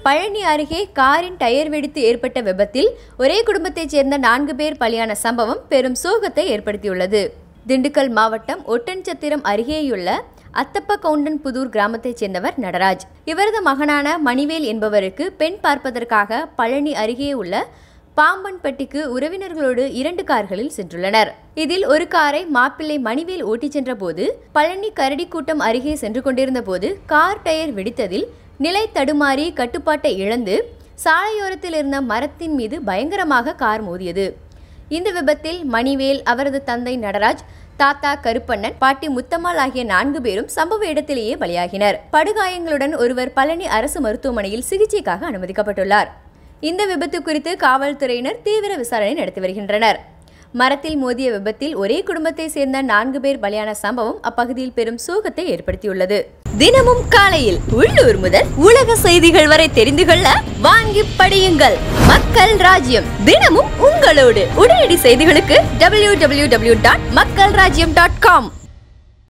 பழனி அருகே காரின் டயர் வெடித்து ஏற்பட்ட விபத்தில் ஒரே குடும்பத்தைச் சேர்ந்த நான்கு பேர் பலியான சம்பவம் பெரும் சோகத்தை ஏற்படுத்தியுள்ளது திண்டுக்கல் மாவட்டம் ஒட்டன்சத்திரம் அருகேயுள்ள அத்தப்ப கவுண்டன் புதூர் கிராமத்தைச் சேர்ந்தவர் நடராஜ் இவரது மகனான மணிவேல் என்பவருக்கு பெண் பார்ப்பதற்காக பழனி அருகே உள்ள பாம்பன்பட்டிக்கு உறவினர்களோடு இரண்டு கார்களில் சென்றுள்ளனர் இதில் ஒரு காரை மாப்பிள்ளை மணிவேல் ஓட்டிச் சென்ற போது பழனி கரடிக்கூட்டம் அருகே சென்று கொண்டிருந்த போது கார் டயர் வெடித்ததில் நிலை தடுமாறி கட்டுப்பாட்டை இழந்து சாலையோரத்தில் இருந்த மரத்தின் மீது பயங்கரமாக கார் மோதியது இந்த விபத்தில் மணிவேல் அவரது தந்தை நடராஜ் தாத்தா கருப்பண்ணன் பாட்டி முத்தம்மாள் ஆகிய நான்கு பேரும் சம்பவ இடத்திலேயே பலியாகினர் படுகாயங்களுடன் ஒருவர் பழனி அரசு மருத்துவமனையில் சிகிச்சைக்காக அனுமதிக்கப்பட்டுள்ளார் இந்த விபத்து குறித்து காவல்துறையினர் தீவிர விசாரணை நடத்தி வருகின்றனர் மரத்தில் மோதிய விபத்தில் ஒரே குடும்பத்தை சேர்ந்த நான்கு பேர் பலியான சம்பவம் அப்பகுதியில் பெரும் சோகத்தை ஏற்படுத்தியுள்ளது தினமும் காலையில் உள்ளூர் முதல் உலக செய்திகள் வரை தெரிந்து கொள்ள வாங்கி படியுங்கள் மக்கள் ராஜ்யம் தினமும் உங்களோடு உடனடி செய்திகளுக்கு டபிள்யூ டபிள்யூ டபிள்யூ டாட் மக்கள் ராஜ்யம் டாட் காம்